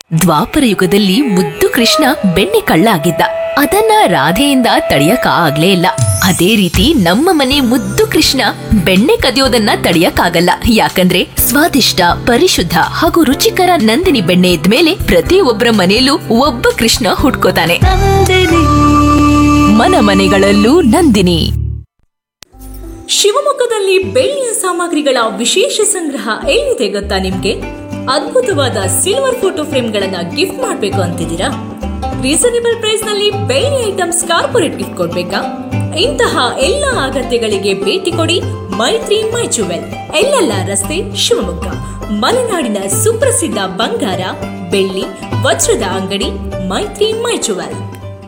ದ್ವಾಪರ ಯುಗದಲ್ಲಿ ಮುದ್ದು ಕೃಷ್ಣ ಬೆಣ್ಣೆ ಕಳ್ಳ ಆಗಿದ್ದ ಅದನ್ನ ರಾಧೆಯಿಂದ ತಡೆಯಕ ಆಗ್ಲೇ ಇಲ್ಲ ಅದೇ ರೀತಿ ನಮ್ಮ ಮನೆ ಮುದ್ದು ಕೃಷ್ಣ ಬೆಣ್ಣೆ ಕದಿಯೋದನ್ನ ತಡೆಯಕ್ಕಾಗಲ್ಲ ಯಾಕಂದ್ರೆ ಸ್ವಾದಿಷ್ಟ ಪರಿಶುದ್ಧ ಹಾಗೂ ರುಚಿಕರ ನಂದಿನಿ ಬೆಣ್ಣೆ ಇದ್ಮೇಲೆ ಪ್ರತಿಯೊಬ್ಬರ ಮನೆಯಲ್ಲೂ ಒಬ್ಬ ಕೃಷ್ಣ ಹುಟ್ಕೋತಾನೆ ಮನ ಮನೆಗಳಲ್ಲೂ ನಂದಿನಿ ಶಿವಮೊಗ್ಗದಲ್ಲಿ ಬೆಳ್ಳಿಯ ಸಾಮಗ್ರಿಗಳ ವಿಶೇಷ ಸಂಗ್ರಹ ಎಲ್ಲಿದೆ ಗೊತ್ತಾ ನಿಮ್ಗೆ ಅದ್ಭುತವಾದ ಸಿಲ್ವರ್ ಫೋಟೋ ಫ್ರೇಮ್ಗಳನ್ನ ಗಿಫ್ಟ್ ಮಾಡ್ಬೇಕು ಅಂತಿದ್ದೀರಾ ರೀಸನೇಬಲ್ ಪ್ರೈಸ್ ನಲ್ಲಿ ಬೆಳ್ಳಿ ಐಟಮ್ಸ್ ಕಾರ್ಪೊರೇಟ್ ಗಿಫ್ಟ್ ಕೊಡ್ಬೇಕಾ ಇಂತಹ ಎಲ್ಲ ಅಗತ್ಯಗಳಿಗೆ ಭೇಟಿ ಕೊಡಿ ಮೈತ್ರಿ ಮೈ ಜುವೆಲ್ ಎಲ್ಲೆಲ್ಲ ರಸ್ತೆ ಶಿವಮೊಗ್ಗ ಮಲೆನಾಡಿನ ಸುಪ್ರಸಿದ್ಧ ಬಂಗಾರ ಬೆಳ್ಳಿ ವಜ್ರದ ಅಂಗಡಿ Maithri my jewel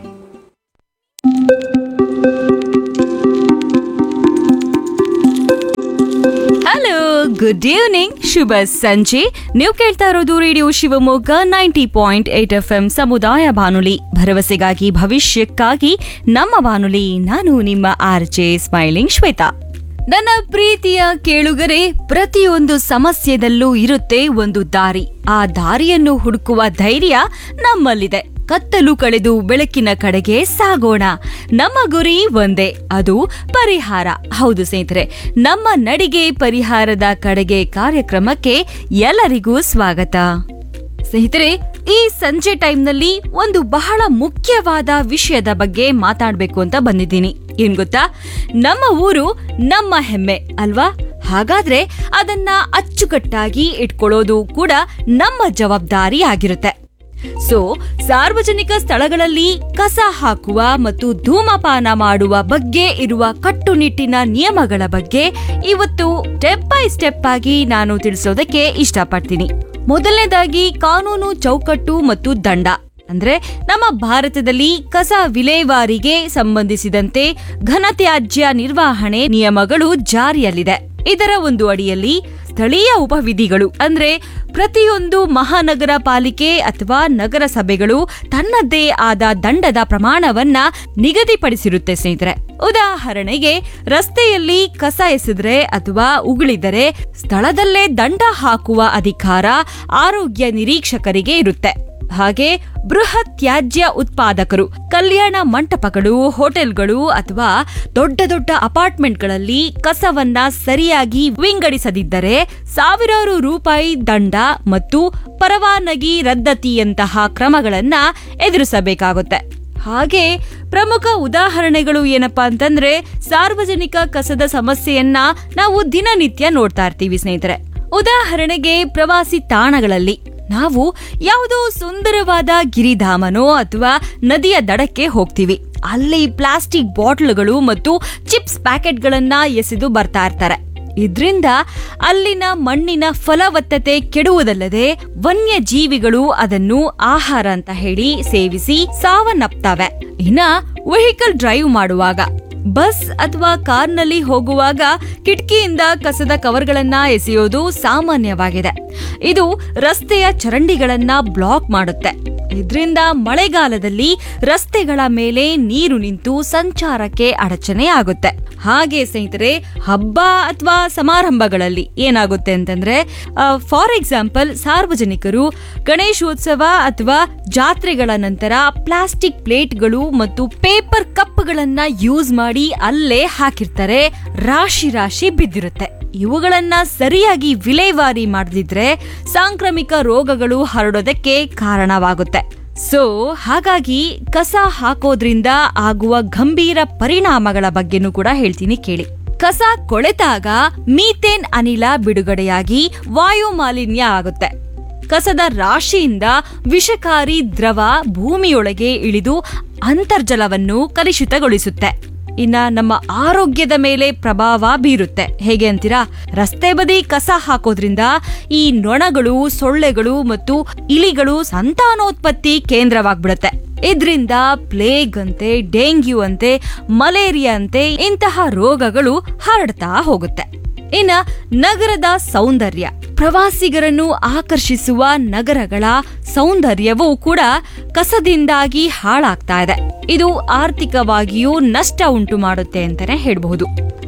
hello good evening ಶುಭ ಸಂಜೆ ನೀವು ಕೇಳ್ತಾ ಇರೋದು radio Shivamogga ninety point eight F M ಸಮುದಾಯ ಬಾನುಲಿ ಭರವಸೆಗಾಗಿ ಭವಿಷ್ಯಕ್ಕಾಗಿ ನಮ್ಮ ಬಾನುಲಿ ನಾನು ನಿಮ್ಮ ಆರ್ ಜೆ ಸ್ಮೈಲಿಂಗ್ ಶ್ವೇತಾ ನನ್ನ ಪ್ರೀತಿಯ ಕೇಳುಗರೆ ಪ್ರತಿಯೊಂದು ಸಮಸ್ಯೆದಲ್ಲೂ ಇರುತ್ತೆ ಒಂದು ದಾರಿ ಆ ದಾರಿಯನ್ನು ಹುಡುಕುವ ಧೈರ್ಯ ನಮ್ಮಲ್ಲಿದೆ ಕತ್ತಲು ಕಳೆದು ಬೆಳಕಿನ ಕಡೆಗೆ ಸಾಗೋಣ ನಮ್ಮ ಗುರಿ ಒಂದೇ ಅದು ಪರಿಹಾರ ಹೌದು ಸ್ನೇಹಿತರೆ ನಮ್ಮ ನಡಿಗೆ ಪರಿಹಾರದ ಕಡೆಗೆ ಕಾರ್ಯಕ್ರಮಕ್ಕೆ ಎಲ್ಲರಿಗೂ ಸ್ವಾಗತ ಸ್ನೇಹಿತರೆ ಈ ಸಂಜೆ ಟೈಮ್ನಲ್ಲಿ ಒಂದು ಬಹಳ ಮುಖ್ಯವಾದ ವಿಷಯದ ಬಗ್ಗೆ ಮಾತಾಡ್ಬೇಕು ಅಂತ ಬಂದಿದ್ದೀನಿ ಏನ್ ಗೊತ್ತಾ ನಮ್ಮ ಊರು ನಮ್ಮ ಹೆಮ್ಮೆ ಅಲ್ವಾ ಹಾಗಾದ್ರೆ ಅದನ್ನ ಅಚ್ಚುಕಟ್ಟಾಗಿ ಇಟ್ಕೊಳ್ಳೋದು ಕೂಡ ನಮ್ಮ ಜವಾಬ್ದಾರಿ ಆಗಿರುತ್ತೆ ಸೊ ಸಾರ್ವಜನಿಕ ಸ್ಥಳಗಳಲ್ಲಿ ಕಸ ಹಾಕುವ ಮತ್ತು ಧೂಮಪಾನ ಮಾಡುವ ಬಗ್ಗೆ ಇರುವ ಕಟ್ಟುನಿಟ್ಟಿನ ನಿಯಮಗಳ ಬಗ್ಗೆ ಇವತ್ತು ಸ್ಟೆಪ್ ಬೈ ಸ್ಟೆಪ್ ಆಗಿ ನಾನು ತಿಳಿಸೋದಕ್ಕೆ ಇಷ್ಟಪಡ್ತೀನಿ ಮೊದಲನೇದಾಗಿ ಕಾನೂನು ಚೌಕಟ್ಟು ಮತ್ತು ದಂಡ ಅಂದ್ರೆ ನಮ್ಮ ಭಾರತದಲ್ಲಿ ಕಸ ವಿಲೇವಾರಿಗೆ ಸಂಬಂಧಿಸಿದಂತೆ ಘನತ್ಯಾಜ್ಯ ನಿರ್ವಹಣೆ ನಿಯಮಗಳು ಜಾರಿಯಲ್ಲಿದೆ ಇದರ ಒಂದು ಅಡಿಯಲ್ಲಿ ಸ್ಥಳೀಯ ಉಪವಿಧಿಗಳು ಅಂದ್ರೆ ಪ್ರತಿಯೊಂದು ಮಹಾನಗರ ಪಾಲಿಕೆ ಅಥವಾ ನಗರಸಭೆಗಳು ತನ್ನದೇ ಆದ ದಂಡದ ಪ್ರಮಾಣವನ್ನ ನಿಗದಿಪಡಿಸಿರುತ್ತೆ ಸ್ನೇಹಿತರೆ ಉದಾಹರಣೆಗೆ ರಸ್ತೆಯಲ್ಲಿ ಕಸ ಎಸೆದ್ರೆ ಅಥವಾ ಉಗುಳಿದರೆ ಸ್ಥಳದಲ್ಲೇ ದಂಡ ಹಾಕುವ ಅಧಿಕಾರ ಆರೋಗ್ಯ ನಿರೀಕ್ಷಕರಿಗೆ ಇರುತ್ತೆ ಹಾಗೆ ಬೃಹತ್ ತ್ಯಾಜ್ಯ ಉತ್ಪಾದಕರು ಕಲ್ಯಾಣ ಮಂಟಪಗಳು ಹೋಟೆಲ್ಗಳು ಅಥವಾ ದೊಡ್ಡ ದೊಡ್ಡ ಅಪಾರ್ಟ್ಮೆಂಟ್ಗಳಲ್ಲಿ ಕಸವನ್ನ ಸರಿಯಾಗಿ ವಿಂಗಡಿಸದಿದ್ದರೆ ಸಾವಿರಾರು ರೂಪಾಯಿ ದಂಡ ಮತ್ತು ಪರವಾನಗಿ ರದ್ದತಿಯಂತಹ ಕ್ರಮಗಳನ್ನ ಎದುರಿಸಬೇಕಾಗುತ್ತೆ ಹಾಗೆ ಪ್ರಮುಖ ಉದಾಹರಣೆಗಳು ಏನಪ್ಪಾ ಅಂತಂದ್ರೆ ಸಾರ್ವಜನಿಕ ಕಸದ ಸಮಸ್ಯೆಯನ್ನ ನಾವು ದಿನನಿತ್ಯ ನೋಡ್ತಾ ಇರ್ತೀವಿ ಸ್ನೇಹಿತರೆ ಉದಾಹರಣೆಗೆ ಪ್ರವಾಸಿ ತಾಣಗಳಲ್ಲಿ ನಾವು ಯಾವುದೋ ಸುಂದರವಾದ ಗಿರಿಧಾಮನೋ ಅಥವಾ ನದಿಯ ದಡಕ್ಕೆ ಹೋಗ್ತೀವಿ ಅಲ್ಲಿ ಪ್ಲಾಸ್ಟಿಕ್ ಬಾಟ್ಲ್ಗಳು ಮತ್ತು ಚಿಪ್ಸ್ ಪ್ಯಾಕೆಟ್ಗಳನ್ನ ಎಸೆದು ಬರ್ತಾ ಇರ್ತಾರೆ ಇದ್ರಿಂದ ಅಲ್ಲಿನ ಮಣ್ಣಿನ ಫಲವತ್ತತೆ ಕೆಡುವುದಲ್ಲದೆ ವನ್ಯ ಜೀವಿಗಳು ಅದನ್ನು ಆಹಾರ ಅಂತ ಹೇಳಿ ಸೇವಿಸಿ ಸಾವನ್ನಪ್ತವೆ ಇನ್ನ ವೆಹಿಕಲ್ ಡ್ರೈವ್ ಮಾಡುವಾಗ ಬಸ್ ಅಥವಾ ಕಾರ್ನಲ್ಲಿ ಹೋಗುವಾಗ ಕಿಟಕಿಯಿಂದ ಕಸದ ಕವರ್ಗಳನ್ನ ಎಸೆಯೋದು ಸಾಮಾನ್ಯವಾಗಿದೆ ಇದು ರಸ್ತೆಯ ಚರಂಡಿಗಳನ್ನ ಬ್ಲಾಕ್ ಮಾಡುತ್ತೆ ಇದರಿಂದ ಮಳೆಗಾಲದಲ್ಲಿ ರಸ್ತೆಗಳ ಮೇಲೆ ನೀರು ನಿಂತು ಸಂಚಾರಕ್ಕೆ ಅಡಚಣೆ ಆಗುತ್ತೆ ಹಾಗೆ ಸ್ನೇಹಿತರೆ ಹಬ್ಬ ಅಥವಾ ಸಮಾರಂಭಗಳಲ್ಲಿ ಏನಾಗುತ್ತೆ ಅಂತಂದ್ರೆ ಫಾರ್ ಎಕ್ಸಾಂಪಲ್ ಸಾರ್ವಜನಿಕರು ಗಣೇಶೋತ್ಸವ ಅಥವಾ ಜಾತ್ರೆಗಳ ನಂತರ ಪ್ಲಾಸ್ಟಿಕ್ ಪ್ಲೇಟ್ಗಳು ಮತ್ತು ಪೇಪರ್ ಕಪ್ಗಳನ್ನ ಯೂಸ್ ಮಾಡಿ ಅಲ್ಲೇ ಹಾಕಿರ್ತಾರೆ ರಾಶಿ ರಾಶಿ ಬಿದ್ದಿರುತ್ತೆ ಇವುಗಳನ್ನ ಸರಿಯಾಗಿ ವಿಲೇವಾರಿ ಮಾಡದಿದ್ರೆ ಸಾಂಕ್ರಾಮಿಕ ರೋಗಗಳು ಹರಡೋದಕ್ಕೆ ಕಾರಣವಾಗುತ್ತೆ ಸೊ ಹಾಗಾಗಿ ಕಸ ಹಾಕೋದ್ರಿಂದ ಆಗುವ ಗಂಭೀರ ಪರಿಣಾಮಗಳ ಬಗ್ಗೆನೂ ಕೂಡ ಹೇಳ್ತೀನಿ ಕೇಳಿ ಕಸ ಕೊಳೆತಾಗ ಮೀಥೇನ್ ಅನಿಲ ಬಿಡುಗಡೆಯಾಗಿ ವಾಯು ಮಾಲಿನ್ಯ ಆಗುತ್ತೆ ಕಸದ ರಾಶಿಯಿಂದ ವಿಷಕಾರಿ ದ್ರವ ಭೂಮಿಯೊಳಗೆ ಇಳಿದು ಅಂತರ್ಜಲವನ್ನು ಕಲುಷಿತಗೊಳಿಸುತ್ತೆ ಇನ್ನ ನಮ್ಮ ಆರೋಗ್ಯದ ಮೇಲೆ ಪ್ರಭಾವ ಬೀರುತ್ತೆ ಹೇಗೆ ಅಂತೀರಾ ರಸ್ತೆ ಬದಿ ಕಸ ಹಾಕೋದ್ರಿಂದ ಈ ನೊಣಗಳು ಸೊಳ್ಳೆಗಳು ಮತ್ತು ಇಲಿಗಳು ಸಂತಾನೋತ್ಪತ್ತಿ ಕೇಂದ್ರವಾಗ್ಬಿಡುತ್ತೆ ಇದರಿಂದ ಪ್ಲೇಗ್ ಅಂತೆ ಡೆಂಗ್ಯೂ ಅಂತೆ ಮಲೇರಿಯಾ ಅಂತೆ ಇಂತಹ ರೋಗಗಳು ಹರಡ್ತಾ ಹೋಗುತ್ತೆ ಇನ್ನ ನಗರದ ಸೌಂದರ್ಯ ಪ್ರವಾಸಿಗರನ್ನು ಆಕರ್ಷಿಸುವ ನಗರಗಳ ಸೌಂದರ್ಯವೂ ಕೂಡ ಕಸದಿಂದಾಗಿ ಹಾಳಾಗ್ತಾ ಇದೆ ಇದು ಆರ್ಥಿಕವಾಗಿಯೂ ನಷ್ಟ ಉಂಟು ಮಾಡುತ್ತೆ ಅಂತಾನೆ ಹೇಳಬಹುದು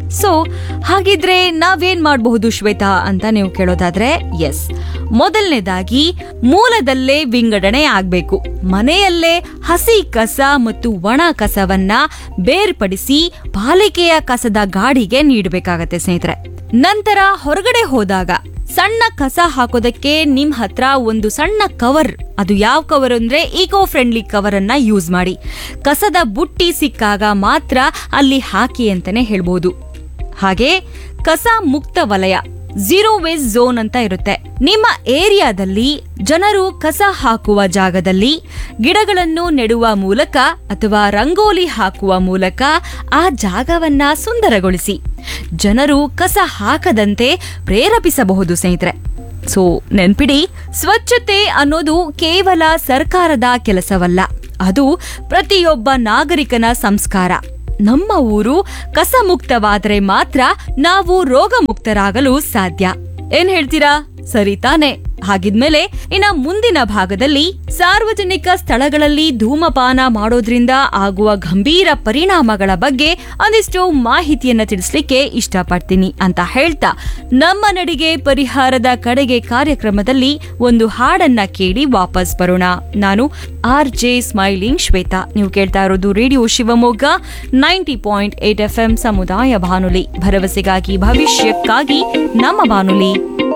ಸೊ ಹಾಗಿದ್ರೆ ನಾವೇನ್ ಮಾಡಬಹುದು ಶ್ವೇತಾ ಅಂತ ನೀವು ಕೇಳೋದಾದ್ರೆ ಎಸ್ ಮೊದಲನೇದಾಗಿ ಮೂಲದಲ್ಲೇ ವಿಂಗಡಣೆ ಆಗ್ಬೇಕು ಮನೆಯಲ್ಲೇ ಹಸಿ ಕಸ ಮತ್ತು ಒಣ ಕಸವನ್ನ ಬೇರ್ಪಡಿಸಿ ಪಾಲಿಕೆಯ ಕಸದ ಗಾಡಿಗೆ ನೀಡಬೇಕಾಗತ್ತೆ ಸ್ನೇಹಿತರೆ ನಂತರ ಹೊರಗಡೆ ಹೋದಾಗ ಸಣ್ಣ ಕಸ ಹಾಕೋದಕ್ಕೆ ನಿಮ್ ಹತ್ರ ಒಂದು ಸಣ್ಣ ಕವರ್ ಅದು ಯಾವ ಕವರ್ ಅಂದ್ರೆ ಈಕೋ ಫ್ರೆಂಡ್ಲಿ ಕವರ್ ಅನ್ನ ಯೂಸ್ ಮಾಡಿ ಕಸದ ಬುಟ್ಟಿ ಸಿಕ್ಕಾಗ ಮಾತ್ರ ಅಲ್ಲಿ ಹಾಕಿ ಅಂತಾನೆ ಹೇಳ್ಬೋದು ಹಾಗೆ ಕಸ ಮುಕ್ತ ವಲಯ ಝೀರೋ ವೇಸ್ಟ್ ಝೋನ್ ಅಂತ ಇರುತ್ತೆ ನಿಮ್ಮ ಏರಿಯಾದಲ್ಲಿ ಜನರು ಕಸ ಹಾಕುವ ಜಾಗದಲ್ಲಿ ಗಿಡಗಳನ್ನು ನೆಡುವ ಮೂಲಕ ಅಥವಾ ರಂಗೋಲಿ ಹಾಕುವ ಮೂಲಕ ಆ ಜಾಗವನ್ನ ಸುಂದರಗೊಳಿಸಿ ಜನರು ಕಸ ಹಾಕದಂತೆ ಪ್ರೇರೇಪಿಸಬಹುದು ಸ್ನೇಹಿತರೆ ಸೊ ನೆನ್ಪಿಡಿ ಸ್ವಚ್ಛತೆ ಅನ್ನೋದು ಕೇವಲ ಸರ್ಕಾರದ ಕೆಲಸವಲ್ಲ ಅದು ಪ್ರತಿಯೊಬ್ಬ ನಾಗರಿಕನ ಸಂಸ್ಕಾರ ನಮ್ಮ ಊರು ಕಸ ಮುಕ್ತವಾದರೆ ಮಾತ್ರ ನಾವು ರೋಗ ಮುಕ್ತರಾಗಲು ಸಾಧ್ಯ ಏನ್ ಹೇಳ್ತೀರಾ ಸರಿ ತಾನೆ ಹಾಗಿದ್ಮೇಲೆ ಇನ್ನ ಮುಂದಿನ ಭಾಗದಲ್ಲಿ ಸಾರ್ವಜನಿಕ ಸ್ಥಳಗಳಲ್ಲಿ ಧೂಮಪಾನ ಮಾಡೋದ್ರಿಂದ ಆಗುವ ಗಂಭೀರ ಪರಿಣಾಮಗಳ ಬಗ್ಗೆ ಒಂದಿಷ್ಟು ಮಾಹಿತಿಯನ್ನ ತಿಳಿಸ್ಲಿಕ್ಕೆ ಇಷ್ಟಪಡ್ತೀನಿ ಅಂತ ಹೇಳ್ತಾ ನಮ್ಮ ನಡಿಗೆ ಪರಿಹಾರದ ಕಡೆಗೆ ಕಾರ್ಯಕ್ರಮದಲ್ಲಿ ಒಂದು ಹಾಡನ್ನ ಕೇಳಿ ವಾಪಸ್ ಬರೋಣ ನಾನು ಆರ್ ಜೆ ಸ್ಮೈಲಿಂಗ್ ಶ್ವೇತಾ ನೀವು ಕೇಳ್ತಾ ಇರೋದು radio Shivamogga ninety point eight F M ಸಮುದಾಯ ಬಾನುಲಿ ಭರವಸೆಗಾಗಿ ಭವಿಷ್ಯಕ್ಕಾಗಿ ನಮ್ಮ ಬಾನುಲಿ